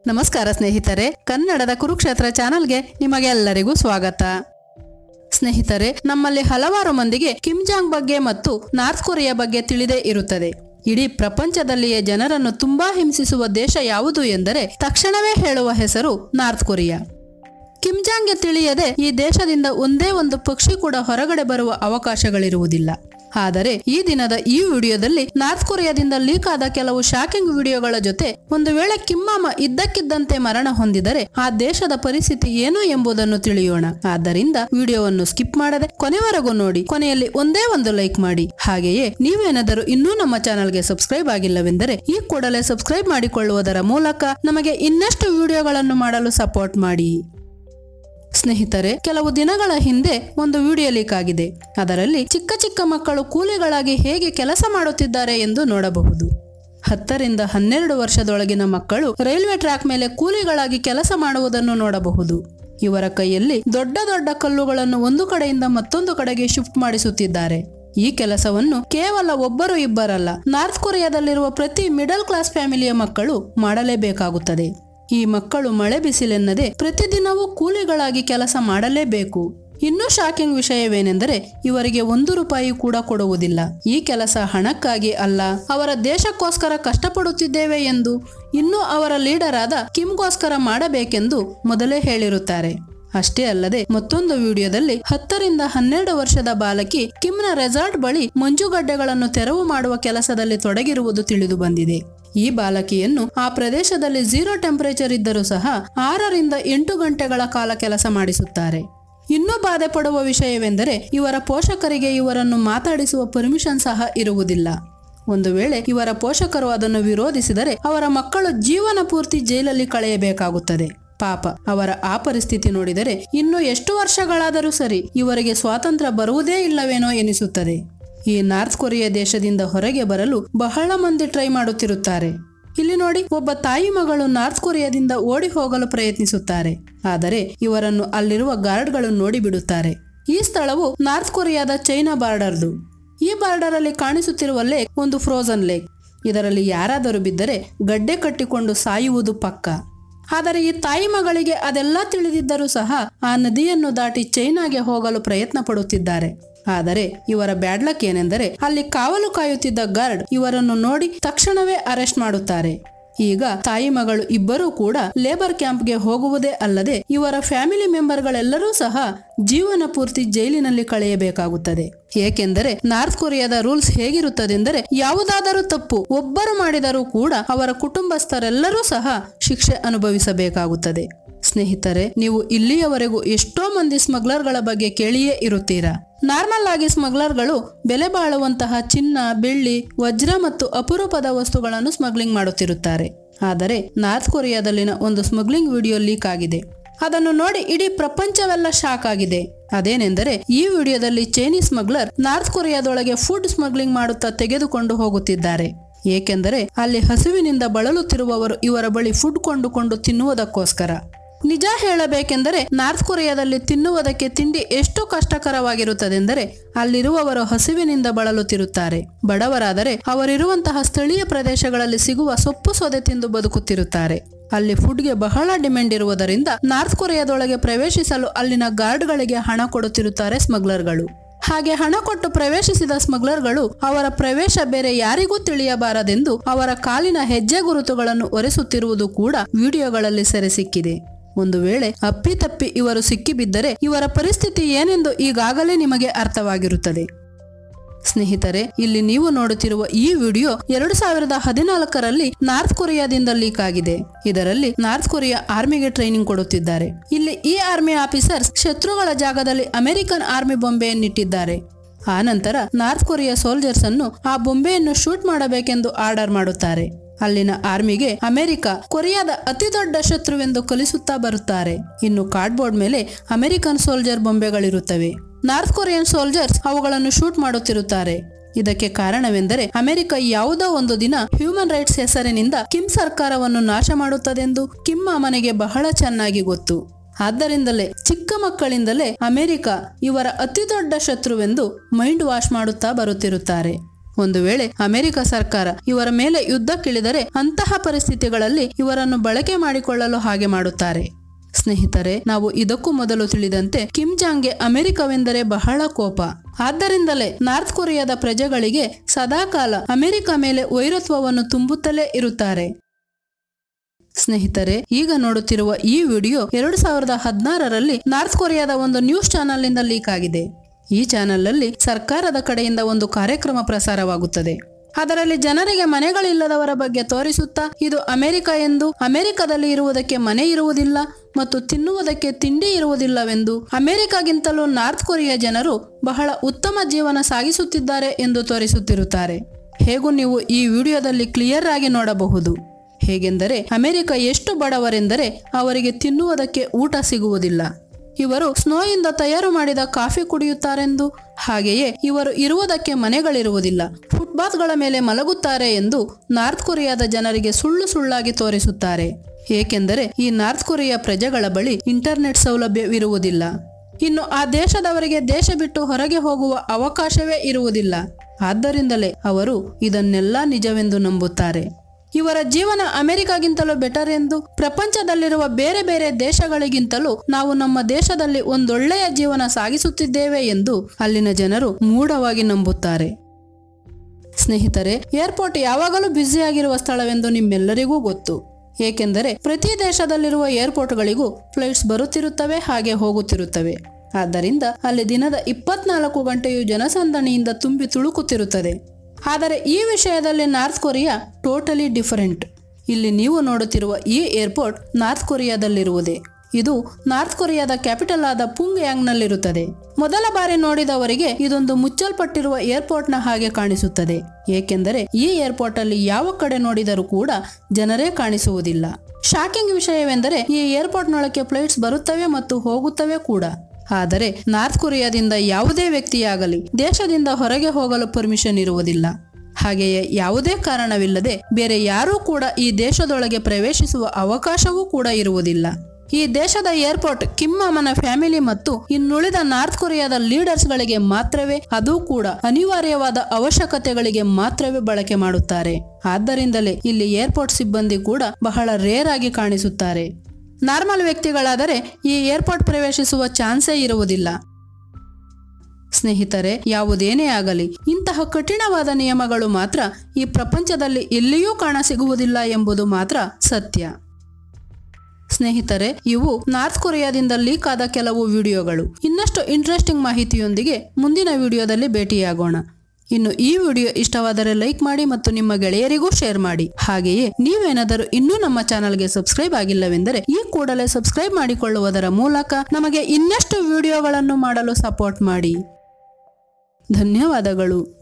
ನಮಸ್ಕಾರ ಸ್ನೇಹಿತರೆ ಕನ್ನಡದ ಕುರುಕ್ಷೇತ್ರ ಚಾನೆಲ್ಗೆ ನಿಮಗೆಲ್ಲರಿಗೂ ಸ್ವಾಗತ ಸ್ನೇಹಿತರೆ ನಮ್ಮಲ್ಲಿ ಹಲವಾರು ಮಂದಿಗೆ ಕಿಮ್ ಜಾಂಗ್ ಬಗ್ಗೆ ಮತ್ತು ನಾರ್ತ್ ಕೊರಿಯಾ ಬಗ್ಗೆ ತಿಳಿದೇ ಇರುತ್ತದೆ ಇಡೀ ಪ್ರಪಂಚದಲ್ಲಿಯೇ ಜನರನ್ನು ತುಂಬಾ ಹಿಂಸಿಸುವ ದೇಶ ಯಾವುದು ಎಂದರೆ ತಕ್ಷಣವೇ ಹೇಳುವ ಹೆಸರು ನಾರ್ತ್ ಕೊರಿಯಾ ಕಿಮ್ ಜಾಂಗ್ಗೆ ತಿಳಿಯದೆ ಈ ದೇಶದಿಂದ ಒಂದೇ ಒಂದು ಪಕ್ಷಿ ಕೂಡ ಹೊರಗಡೆ ಬರುವ ಅವಕಾಶಗಳಿರುವುದಿಲ್ಲ ಆದರೆ ಈ ದಿನದ ಈ ವಿಡಿಯೋದಲ್ಲಿ ನಾರ್ತ್ ಕೊರಿಯಾದಿಂದ ಲೀಕ್ ಆದ ಕೆಲವು ಶಾಕಿಂಗ್ ವಿಡಿಯೋಗಳ ಜೊತೆ ಒಂದು ವೇಳೆ ಕಿಮ್ಮಾಮ ಇದ್ದಕ್ಕಿದ್ದಂತೆ ಮರಣ ಹೊಂದಿದರೆ ಆ ದೇಶದ ಪರಿಸ್ಥಿತಿ ಏನು ಎಂಬುದನ್ನು ತಿಳಿಯೋಣ ಆದ್ದರಿಂದ ವಿಡಿಯೋವನ್ನು ಸ್ಕಿಪ್ ಮಾಡದೆ ಕೊನೆವರೆಗೂ ನೋಡಿ ಕೊನೆಯಲ್ಲಿ ಒಂದೇ ಒಂದು ಲೈಕ್ ಮಾಡಿ ಹಾಗೆಯೇ ನೀವೇನಾದರೂ ಇನ್ನೂ ನಮ್ಮ ಚಾನಲ್ಗೆ ಸಬ್ಸ್ಕ್ರೈಬ್ ಆಗಿಲ್ಲವೆಂದರೆ ಈ ಕೂಡಲೇ ಸಬ್ಸ್ಕ್ರೈಬ್ ಮಾಡಿಕೊಳ್ಳುವುದರ ಮೂಲಕ ನಮಗೆ ಇನ್ನಷ್ಟು ವಿಡಿಯೋಗಳನ್ನು ಮಾಡಲು ಸಪೋರ್ಟ್ ಮಾಡಿ ಸ್ನೇಹಿತರೆ ಕೆಲವು ದಿನಗಳ ಹಿಂದೆ ಒಂದು ವಿಡಿಯೋ ಲೀಕ್ ಆಗಿದೆ ಅದರಲ್ಲಿ ಚಿಕ್ಕ ಚಿಕ್ಕ ಮಕ್ಕಳು ಕೂಲಿಗಳಾಗಿ ಹೇಗೆ ಕೆಲಸ ಮಾಡುತ್ತಿದ್ದಾರೆ ಎಂದು ನೋಡಬಹುದು ಹತ್ತರಿಂದ ಹನ್ನೆರಡು ವರ್ಷದೊಳಗಿನ ಮಕ್ಕಳು ರೈಲ್ವೆ ಟ್ರ್ಯಾಕ್ ಮೇಲೆ ಕೂಲಿಗಳಾಗಿ ಕೆಲಸ ಮಾಡುವುದನ್ನು ನೋಡಬಹುದು ಇವರ ಕೈಯಲ್ಲಿ ದೊಡ್ಡ ದೊಡ್ಡ ಕಲ್ಲುಗಳನ್ನು ಒಂದು ಕಡೆಯಿಂದ ಮತ್ತೊಂದು ಕಡೆಗೆ ಶಿಫ್ಟ್ ಮಾಡಿಸುತ್ತಿದ್ದಾರೆ ಈ ಕೆಲಸವನ್ನು ಕೇವಲ ಒಬ್ಬರು ಇಬ್ಬರಲ್ಲ ನಾರ್ತ್ ಕೊರಿಯಾದಲ್ಲಿರುವ ಪ್ರತಿ ಮಿಡಲ್ ಕ್ಲಾಸ್ ಫ್ಯಾಮಿಲಿಯ ಮಕ್ಕಳು ಮಾಡಲೇಬೇಕಾಗುತ್ತದೆ ಈ ಮಕ್ಕಳು ಮಳೆ ಬಿಸಿಲೆನ್ನದೆ ಪ್ರತಿದಿನವೂ ಕೂಲಿಗಳಾಗಿ ಕೆಲಸ ಮಾಡಲೇಬೇಕು ಇನ್ನೂ ಶಾಕಿಂಗ್ ವಿಷಯವೇನೆಂದರೆ ಇವರಿಗೆ ಒಂದು ರೂಪಾಯಿ ಕೂಡ ಕೊಡುವುದಿಲ್ಲ ಈ ಕೆಲಸ ಹಣಕ್ಕಾಗಿ ಅಲ್ಲ ಅವರ ದೇಶಕ್ಕೋಸ್ಕರ ಕಷ್ಟಪಡುತ್ತಿದ್ದೇವೆ ಎಂದು ಇನ್ನೂ ಅವರ ಲೀಡರ್ ಆದ ಕಿಮ್ಗೋಸ್ಕರ ಮಾಡಬೇಕೆಂದು ಮೊದಲೇ ಹೇಳಿರುತ್ತಾರೆ ಅಷ್ಟೇ ಅಲ್ಲದೆ ಮತ್ತೊಂದು ವಿಡಿಯೋದಲ್ಲಿ ಹತ್ತರಿಂದ ಹನ್ನೆರಡು ವರ್ಷದ ಬಾಲಕಿ ಕಿಮ್ನ ರೆಸಾರ್ಟ್ ಬಳಿ ಮಂಜುಗಡ್ಡೆಗಳನ್ನು ತೆರವು ಮಾಡುವ ಕೆಲಸದಲ್ಲಿ ತೊಡಗಿರುವುದು ತಿಳಿದು ಬಂದಿದೆ ಈ ಬಾಲಕಿಯನ್ನು ಆ ಪ್ರದೇಶದಲ್ಲಿ ಝೀರೋ ಟೆಂಪರೇಚರ್ ಇದ್ದರೂ ಸಹ ಆರರಿಂದ ಎಂಟು ಗಂಟೆಗಳ ಕಾಲ ಕೆಲಸ ಮಾಡಿಸುತ್ತಾರೆ ಇನ್ನೂ ಬಾಧೆ ಪಡುವ ವಿಷಯವೆಂದರೆ ಇವರ ಪೋಷಕರಿಗೆ ಇವರನ್ನು ಮಾತಾಡಿಸುವ ಪರ್ಮಿಷನ್ ಸಹ ಇರುವುದಿಲ್ಲ ಒಂದು ವೇಳೆ ಇವರ ಪೋಷಕರು ಅದನ್ನು ವಿರೋಧಿಸಿದರೆ ಅವರ ಮಕ್ಕಳು ಜೀವನ ಪೂರ್ತಿ ಜೈಲಲ್ಲಿ ಕಳೆಯಬೇಕಾಗುತ್ತದೆ ಪಾಪ ಅವರ ಆ ಪರಿಸ್ಥಿತಿ ನೋಡಿದರೆ ಇನ್ನು ಎಷ್ಟು ವರ್ಷಗಳಾದರೂ ಸರಿ ಇವರಿಗೆ ಸ್ವಾತಂತ್ರ್ಯ ಬರುವುದೇ ಇಲ್ಲವೇನೋ ಎನಿಸುತ್ತದೆ ಈ ನಾರ್ತ್ ಕೊರಿಯಾ ದೇಶದಿಂದ ಹೊರಗೆ ಬರಲು ಬಹಳ ಮಂದಿ ಟ್ರೈ ಮಾಡುತ್ತಿರುತ್ತಾರೆ ಇಲ್ಲಿ ನೋಡಿ ಒಬ್ಬ ತಾಯಿ ಮಗಳು ನಾರ್ತ್ ಕೊರಿಯಾದಿಂದ ಓಡಿ ಹೋಗಲು ಪ್ರಯತ್ನಿಸುತ್ತಾರೆ ಆದರೆ ಇವರನ್ನು ಅಲ್ಲಿರುವ ಗಾರ್ಡ್ಗಳು ನೋಡಿ ಬಿಡುತ್ತಾರೆ ಈ ಸ್ಥಳವು ನಾರ್ತ್ ಕೊರಿಯಾದ ಚೈನಾ ಬಾರ್ಡರ್ದು ಈ ಬಾರ್ಡರ್ ಅಲ್ಲಿ ಕಾಣಿಸುತ್ತಿರುವ ಲೇಕ್ ಒಂದು ಫ್ರೋಜನ್ ಲೇಕ್ ಇದರಲ್ಲಿ ಯಾರಾದರೂ ಬಿದ್ದರೆ ಗಡ್ಡೆ ಕಟ್ಟಿಕೊಂಡು ಸಾಯುವುದು ಪಕ್ಕ ಆದರೆ ಈ ತಾಯಿ ಮಗಳಿಗೆ ಅದೆಲ್ಲ ತಿಳಿದಿದ್ದರೂ ಸಹ ಆ ನದಿಯನ್ನು ದಾಟಿ ಚೈನಾಗೆ ಹೋಗಲು ಪ್ರಯತ್ನ ಪಡುತ್ತಿದ್ದಾರೆ ಆದರೆ ಇವರ ಬ್ಯಾಡ್ಲಕ್ ಏನೆಂದರೆ ಅಲ್ಲಿ ಕಾವಲು ಕಾಯುತ್ತಿದ್ದ ಗಾರ್ಡ್ ಇವರನ್ನು ನೋಡಿ ತಕ್ಷಣವೇ ಅರೆಸ್ಟ್ ಮಾಡುತ್ತಾರೆ ಈಗ ತಾಯಿ ಮಗಳು ಇಬ್ಬರೂ ಕೂಡ ಲೇಬರ್ ಕ್ಯಾಂಪ್ಗೆ ಹೋಗುವುದೇ ಅಲ್ಲದೆ ಇವರ ಫ್ಯಾಮಿಲಿ ಮೆಂಬರ್ಗಳೆಲ್ಲರೂ ಸಹ ಜೀವನ ಪೂರ್ತಿ ಜೈಲಿನಲ್ಲಿ ಕಳೆಯಬೇಕಾಗುತ್ತದೆ ಏಕೆಂದರೆ ನಾರ್ತ್ ಕೊರಿಯಾದ ರೂಲ್ಸ್ ಹೇಗಿರುತ್ತದೆಂದರೆ ಯಾವುದಾದರೂ ತಪ್ಪು ಒಬ್ಬರು ಮಾಡಿದರೂ ಕೂಡ ಅವರ ಕುಟುಂಬಸ್ಥರೆಲ್ಲರೂ ಸಹ ಶಿಕ್ಷೆ ಅನುಭವಿಸಬೇಕಾಗುತ್ತದೆ ಸ್ನೇಹಿತರೆ ನೀವು ಇಲ್ಲಿಯವರೆಗೂ ಎಷ್ಟೋ ಮಂದಿ ಸ್ಮಗ್ಲರ್ಗಳ ಬಗ್ಗೆ ಕೇಳಿಯೇ ಇರುತ್ತೀರಾ ನಾರ್ಮಲ್ ಆಗಿ ಸ್ಮಗ್ಲರ್ಗಳು ಬೆಲೆ ಬಾಳುವಂತಹ ಚಿನ್ನ ಬೆಳ್ಳಿ ವಜ್ರ ಮತ್ತು ಅಪರೂಪದ ವಸ್ತುಗಳನ್ನು ಸ್ಮಗ್ಲಿಂಗ್ ಮಾಡುತ್ತಿರುತ್ತಾರೆ ಆದರೆ ನಾರ್ತ್ ಕೊರಿಯಾದಲ್ಲಿನ ಒಂದು ಸ್ಮಗ್ಲಿಂಗ್ ವಿಡಿಯೋ ಲೀಕ್ ಆಗಿದೆ ಅದನ್ನು ನೋಡಿ ಇಡೀ ಪ್ರಪಂಚವೆಲ್ಲ ಶಾಕ್ ಆಗಿದೆ ಅದೇನೆಂದರೆ ಈ ವಿಡಿಯೋದಲ್ಲಿ ಚೈನೀಸ್ ಸ್ಮಗ್ಲರ್ ನಾರ್ತ್ ಕೊರಿಯಾದೊಳಗೆ ಫುಡ್ ಸ್ಮಗ್ಲಿಂಗ್ ಮಾಡುತ್ತಾ ತೆಗೆದುಕೊಂಡು ಹೋಗುತ್ತಿದ್ದಾರೆ ಏಕೆಂದರೆ ಅಲ್ಲಿ ಹಸಿವಿನಿಂದ ಬಳಲುತ್ತಿರುವವರು ಇವರ ಬಳಿ ಫುಡ್ ಕೊಂಡುಕೊಂಡು ತಿನ್ನುವುದಕ್ಕೋಸ್ಕರ ನಿಜ ಹೇಳಬೇಕೆಂದರೆ ನಾರ್ತ್ ಕೊರಿಯಾದಲ್ಲಿ ತಿನ್ನುವುದಕ್ಕೆ ತಿಂಡಿ ಎಷ್ಟು ಕಷ್ಟಕರವಾಗಿರುತ್ತದೆಂದರೆ ಅಲ್ಲಿರುವವರು ಹಸಿವಿನಿಂದ ಬಳಲುತ್ತಿರುತ್ತಾರೆ ಬಡವರಾದರೆ ಅವರಿರುವಂತಹ ಸ್ಥಳೀಯ ಪ್ರದೇಶಗಳಲ್ಲಿ ಸಿಗುವ ಸೊಪ್ಪು ಸೊದೆ ತಿಂದು ಬದುಕುತ್ತಿರುತ್ತಾರೆ ಅಲ್ಲಿ ಫುಡ್ಗೆ ಬಹಳ ಡಿಮ್ಯಾಂಡ್ ಇರುವುದರಿಂದ ನಾರ್ತ್ ಕೊರಿಯಾದೊಳಗೆ ಪ್ರವೇಶಿಸಲು ಅಲ್ಲಿನ ಗಾರ್ಡ್ಗಳಿಗೆ ಹಣ ಕೊಡುತ್ತಿರುತ್ತಾರೆ ಸ್ಮಗ್ಲರ್ಗಳು ಹಾಗೆ ಹಣ ಕೊಟ್ಟು ಪ್ರವೇಶಿಸಿದ ಸ್ಮಗ್ಲರ್ಗಳು ಅವರ ಪ್ರವೇಶ ಬೇರೆ ಯಾರಿಗೂ ತಿಳಿಯಬಾರದೆಂದು ಅವರ ಕಾಲಿನ ಹೆಜ್ಜೆ ಗುರುತುಗಳನ್ನು ಒರೆಸುತ್ತಿರುವುದು ಕೂಡ ವಿಡಿಯೋಗಳಲ್ಲಿ ಸೆರೆ ಸಿಕ್ಕಿದೆ ಒಂದು ವೇಳೆ ಅಪ್ಪಿತಪ್ಪಿ ಇವರು ಸಿಕ್ಕಿಬಿದ್ದರೆ ಇವರ ಪರಿಸ್ಥಿತಿ ಏನೆಂದು ಈಗಾಗಲೇ ನಿಮಗೆ ಅರ್ಥವಾಗಿರುತ್ತದೆ ಸ್ನೇಹಿತರೆ ಇಲ್ಲಿ ನೀವು ನೋಡುತ್ತಿರುವ ಈ ವಿಡಿಯೋ ಎರಡು ಸಾವಿರದ ಹದಿನಾಲ್ಕರಲ್ಲಿ ನಾರ್ತ್ ಕೊರಿಯಾದಿಂದ ಲೀಕ್ ಆಗಿದೆ ಇದರಲ್ಲಿ ನಾರ್ತ್ ಕೊರಿಯಾ ಆರ್ಮಿಗೆ ಟ್ರೈನಿಂಗ್ ಕೊಡುತ್ತಿದ್ದಾರೆ ಇಲ್ಲಿ ಈ ಆರ್ಮಿ ಆಫೀಸರ್ಸ್ ಶತ್ರುಗಳ ಜಾಗದಲ್ಲಿ ಅಮೆರಿಕನ್ ಆರ್ಮಿ ಬೊಂಬೆಯನ್ನಿಟ್ಟಿದ್ದಾರೆ ಆ ನಂತರ ನಾರ್ತ್ ಕೊರಿಯಾ ಸೋಲ್ಜರ್ಸ್ ಅನ್ನು ಆ ಬೊಂಬೆಯನ್ನು ಶೂಟ್ ಮಾಡಬೇಕೆಂದು ಆರ್ಡರ್ ಮಾಡುತ್ತಾರೆ ಅಲ್ಲಿನ ಆರ್ಮಿಗೆ ಅಮೆರಿಕ ಕೊರಿಯಾದ ಅತಿ ದೊಡ್ಡ ಶತ್ರುವೆಂದು ಕಲಿಸುತ್ತಾ ಬರುತ್ತಾರೆ ಇನ್ನು ಕಾರ್ಡ್ಬೋರ್ಡ್ ಮೇಲೆ ಅಮೆರಿಕನ್ ಸೋಲ್ಜರ್ ಬೊಂಬೆಗಳಿರುತ್ತವೆ ನಾರ್ತ್ ಕೊರಿಯನ್ ಸೋಲ್ಜರ್ಸ್ ಅವುಗಳನ್ನು ಶೂಟ್ ಮಾಡುತ್ತಿರುತ್ತಾರೆ ಇದಕ್ಕೆ ಕಾರಣವೆಂದರೆ ಅಮೆರಿಕ ಯಾವುದೋ ಒಂದು ದಿನ ಹ್ಯೂಮನ್ ರೈಟ್ಸ್ ಹೆಸರಿನಿಂದ ಕಿಮ್ ಸರ್ಕಾರವನ್ನು ನಾಶ ಮಾಡುತ್ತದೆಂದು ಕಿಮ್ ಮಾಮನಿಗೆ ಬಹಳ ಚೆನ್ನಾಗಿ ಗೊತ್ತು ಆದ್ದರಿಂದಲೇ ಚಿಕ್ಕ ಮಕ್ಕಳಿಂದಲೇ ಅಮೆರಿಕ ಇವರ ಅತಿ ದೊಡ್ಡ ಶತ್ರುವೆಂದು ಮೈಂಡ್ ವಾಶ್ ಮಾಡುತ್ತಾ ಬರುತ್ತಿರುತ್ತಾರೆ ಒಂದು ವೇಳೆ ಅಮೆರಿಕ ಸರ್ಕಾರ ಇವರ ಮೇಲೆ ಯುದ್ಧಕ್ಕಿಳಿದರೆ ಅಂತಹ ಪರಿಸ್ಥಿತಿಗಳಲ್ಲಿ ಇವರನ್ನು ಬಳಕೆ ಮಾಡಿಕೊಳ್ಳಲು ಹಾಗೆ ಮಾಡುತ್ತಾರೆ ಸ್ನೇಹಿತರೆ ನಾವು ಇದಕ್ಕೂ ಮೊದಲು ತಿಳಿದಂತೆ ಕಿಮ್ ಜಾಂಗ್ಗೆ ಅಮೆರಿಕವೆಂದರೆ ಬಹಳ ಕೋಪ ಆದ್ದರಿಂದಲೇ ನಾರ್ತ್ ಕೊರಿಯಾದ ಪ್ರಜೆಗಳಿಗೆ ಸದಾಕಾಲ ಅಮೆರಿಕ ಮೇಲೆ ವೈರತ್ವವನ್ನು ತುಂಬುತ್ತಲೇ ಇರುತ್ತಾರೆ ಸ್ನೇಹಿತರೆ ಈಗ ನೋಡುತ್ತಿರುವ ಈ ವಿಡಿಯೋ ಎರಡು ಸಾವಿರದ ಹದಿನಾರರಲ್ಲಿ ನಾರ್ತ್ ಕೊರಿಯಾದ ಒಂದು ನ್ಯೂಸ್ ಚಾನೆಲ್ನಿಂದ ಲೀಕ್ ಆಗಿದೆ ಈ ಚಾನೆಲ್ನಲ್ಲಿ ಸರ್ಕಾರದ ಕಡೆಯಿಂದ ಒಂದು ಕಾರ್ಯಕ್ರಮ ಪ್ರಸಾರವಾಗುತ್ತದೆ ಅದರಲ್ಲಿ ಜನರಿಗೆ ಮನೆಗಳಿಲ್ಲದವರ ಬಗ್ಗೆ ತೋರಿಸುತ್ತಾ ಇದು ಅಮೆರಿಕ ಎಂದು ಅಮೆರಿಕದಲ್ಲಿ ಇರುವುದಕ್ಕೆ ಮನೆ ಇರುವುದಿಲ್ಲ ಮತ್ತು ತಿನ್ನುವುದಕ್ಕೆ ತಿಂಡಿ ಇರುವುದಿಲ್ಲವೆಂದು ಅಮೆರಿಕಗಿಂತಲೂ ನಾರ್ತ್ ಕೊರಿಯಾ ಜನರು ಬಹಳ ಉತ್ತಮ ಜೀವನ ಸಾಗಿಸುತ್ತಿದ್ದಾರೆ ಎಂದು ತೋರಿಸುತ್ತಿರುತ್ತಾರೆ ಹೇಗೂ ನೀವು ಈ ವಿಡಿಯೋದಲ್ಲಿ ಕ್ಲಿಯರ್ ಆಗಿ ನೋಡಬಹುದು ಹೇಗೆಂದರೆ ಅಮೆರಿಕ ಎಷ್ಟು ಬಡವರೆಂದರೆ ಅವರಿಗೆ ತಿನ್ನುವುದಕ್ಕೆ ಊಟ ಸಿಗುವುದಿಲ್ಲ ಇವರು ಸ್ನೋಯಿಂದ ತಯಾರು ಮಾಡಿದ ಕಾಫಿ ಕುಡಿಯುತ್ತಾರೆಂದು ಹಾಗೆಯೇ ಇವರು ಇರುವುದಕ್ಕೆ ಮನೆಗಳಿರುವುದಿಲ್ಲ ಫುಟ್ಪಾತ್ಗಳ ಮೇಲೆ ಮಲಗುತ್ತಾರೆ ಎಂದು ನಾರ್ತ್ ಕೊರಿಯಾದ ಜನರಿಗೆ ಸುಳ್ಳು ಸುಳ್ಳಾಗಿ ತೋರಿಸುತ್ತಾರೆ ಏಕೆಂದರೆ ಈ ನಾರ್ತ್ ಕೊರಿಯಾ ಪ್ರಜೆಗಳ ಬಳಿ ಇಂಟರ್ನೆಟ್ ಸೌಲಭ್ಯವಿರುವುದಿಲ್ಲ ಇನ್ನು ಆ ದೇಶದವರಿಗೆ ದೇಶ ಬಿಟ್ಟು ಹೊರಗೆ ಹೋಗುವ ಅವಕಾಶವೇ ಇರುವುದಿಲ್ಲ ಆದ್ದರಿಂದಲೇ ಅವರು ಇದನ್ನೆಲ್ಲ ನಿಜವೆಂದು ನಂಬುತ್ತಾರೆ ಇವರ ಜೀವನ ಅಮೆರಿಕಗಿಂತಲೂ ಬೆಟರ್ ಎಂದು ಪ್ರಪಂಚದಲ್ಲಿರುವ ಬೇರೆ ಬೇರೆ ದೇಶಗಳಿಗಿಂತಲೂ ನಾವು ನಮ್ಮ ದೇಶದಲ್ಲಿ ಒಂದೊಳ್ಳೆಯ ಜೀವನ ಸಾಗಿಸುತ್ತಿದ್ದೇವೆ ಎಂದು ಅಲ್ಲಿನ ಜನರು ಮೂಢವಾಗಿ ನಂಬುತ್ತಾರೆ ಸ್ನೇಹಿತರೆ ಏರ್ಪೋರ್ಟ್ ಯಾವಾಗಲೂ ಬ್ಯುಸಿಯಾಗಿರುವ ಸ್ಥಳವೆಂದು ನಿಮ್ಮೆಲ್ಲರಿಗೂ ಗೊತ್ತು ಏಕೆಂದರೆ ಪ್ರತಿ ದೇಶದಲ್ಲಿರುವ ಏರ್ಪೋರ್ಟ್ಗಳಿಗೂ ಫ್ಲೈಟ್ಸ್ ಬರುತ್ತಿರುತ್ತವೆ ಹಾಗೆ ಹೋಗುತ್ತಿರುತ್ತವೆ ಆದ್ದರಿಂದ ಅಲ್ಲಿ ದಿನದ ಇಪ್ಪತ್ನಾಲ್ಕು ಗಂಟೆಯು ಜನಸಂದಣಿಯಿಂದ ತುಂಬಿ ತುಳುಕುತ್ತಿರುತ್ತದೆ ಆದರೆ ಈ ವಿಷಯದಲ್ಲಿ ನಾರ್ತ್ ಕೊರಿಯಾ ಟೋಟಲಿ ಡಿಫರೆಂಟ್ ಇಲ್ಲಿ ನೀವು ನೋಡುತ್ತಿರುವ ಈ ಏರ್ಪೋರ್ಟ್ ನಾರ್ತ್ ಕೊರಿಯಾದಲ್ಲಿರುವುದೇ ಇದು ನಾರ್ತ್ ಕೊರಿಯಾದ ಕ್ಯಾಪಿಟಲ್ ಆದ ಪುಂಗ್ ಯಾಂಗ್ನಲ್ಲಿರುತ್ತದೆ ಮೊದಲ ಬಾರಿ ನೋಡಿದವರಿಗೆ ಇದೊಂದು ಮುಚ್ಚಲ್ಪಟ್ಟಿರುವ ಏರ್ಪೋರ್ಟ್ನ ಹಾಗೆ ಕಾಣಿಸುತ್ತದೆ ಏಕೆಂದರೆ ಈ ಏರ್ಪೋರ್ಟ್ ಅಲ್ಲಿ ಯಾವ ಕಡೆ ನೋಡಿದರೂ ಕೂಡ ಜನರೇ ಕಾಣಿಸುವುದಿಲ್ಲ ಶಾಕಿಂಗ್ ವಿಷಯವೆಂದರೆ ಈ ಏರ್ಪೋರ್ಟ್ನೊಳಗೆ ಫ್ಲೈಟ್ಸ್ ಬರುತ್ತವೆ ಮತ್ತು ಹೋಗುತ್ತವೆ ಕೂಡ ಆದರೆ ನಾರ್ತ್ ಕೊರಿಯಾದಿಂದ ಯಾವುದೇ ವ್ಯಕ್ತಿಯಾಗಲಿ ದೇಶದಿಂದ ಹೊರಗೆ ಹೋಗಲು ಪರ್ಮಿಷನ್ ಇರುವುದಿಲ್ಲ ಹಾಗೆಯೇ ಯಾವುದೇ ಕಾರಣವಿಲ್ಲದೆ ಬೇರೆ ಯಾರೂ ಕೂಡ ಈ ದೇಶದೊಳಗೆ ಪ್ರವೇಶಿಸುವ ಅವಕಾಶವೂ ಕೂಡ ಇರುವುದಿಲ್ಲ ಈ ದೇಶದ ಏರ್ಪೋರ್ಟ್ ಕಿಮ್ ಮಾಮನ ಫ್ಯಾಮಿಲಿ ಮತ್ತು ಇನ್ನುಳಿದ ನಾರ್ತ್ ಕೊರಿಯಾದ ಲೀಡರ್ಸ್ಗಳಿಗೆ ಮಾತ್ರವೇ ಅದು ಕೂಡ ಅನಿವಾರ್ಯವಾದ ಅವಶ್ಯಕತೆಗಳಿಗೆ ಮಾತ್ರವೇ ಬಳಕೆ ಮಾಡುತ್ತಾರೆ ಆದ್ದರಿಂದಲೇ ಇಲ್ಲಿ ಏರ್ಪೋರ್ಟ್ ಸಿಬ್ಬಂದಿ ಕೂಡ ಬಹಳ ರೇರ್ ಆಗಿ ಕಾಣಿಸುತ್ತಾರೆ ನಾರ್ಮಲ್ ವ್ಯಕ್ತಿಗಳಾದರೆ ಈ ಏರ್ಪೋರ್ಟ್ ಪ್ರವೇಶಿಸುವ ಚಾನ್ಸೇ ಇರುವುದಿಲ್ಲ ಸ್ನೇಹಿತರೆ ಯಾವುದೇನೇ ಆಗಲಿ ಇಂತಹ ಕಠಿಣವಾದ ನಿಯಮಗಳು ಮಾತ್ರ ಈ ಪ್ರಪಂಚದಲ್ಲಿ ಎಲ್ಲಿಯೂ ಕಾಣಸಿಗುವುದಿಲ್ಲ ಎಂಬುದು ಮಾತ್ರ ಸತ್ಯ ಸ್ನೇಹಿತರೆ ಇವು ನಾರ್ತ್ ಕೊರಿಯಾದಿಂದ ಲೀಕ್ ಆದ ಕೆಲವು ವಿಡಿಯೋಗಳು ಇನ್ನಷ್ಟು ಇಂಟ್ರೆಸ್ಟಿಂಗ್ ಮಾಹಿತಿಯೊಂದಿಗೆ ಮುಂದಿನ ವಿಡಿಯೋದಲ್ಲಿ ಭೇಟಿಯಾಗೋಣ ಇನ್ನು ಈ ವಿಡಿಯೋ ಇಷ್ಟವಾದರೆ ಲೈಕ್ ಮಾಡಿ ಮತ್ತು ನಿಮ್ಮ ಗೆಳೆಯರಿಗೂ ಶೇರ್ ಮಾಡಿ ಹಾಗೆಯೇ ನೀವೇನಾದರೂ ಇನ್ನೂ ನಮ್ಮ ಚಾನಲ್ಗೆ ಸಬ್ಸ್ಕ್ರೈಬ್ ಆಗಿಲ್ಲವೆಂದರೆ ಈ ಕೂಡಲೇ ಸಬ್ಸ್ಕ್ರೈಬ್ ಮಾಡಿಕೊಳ್ಳುವುದರ ಮೂಲಕ ನಮಗೆ ಇನ್ನಷ್ಟು ವಿಡಿಯೋಗಳನ್ನು ಮಾಡಲು ಸಪೋರ್ಟ್ ಮಾಡಿ ಧನ್ಯವಾದಗಳು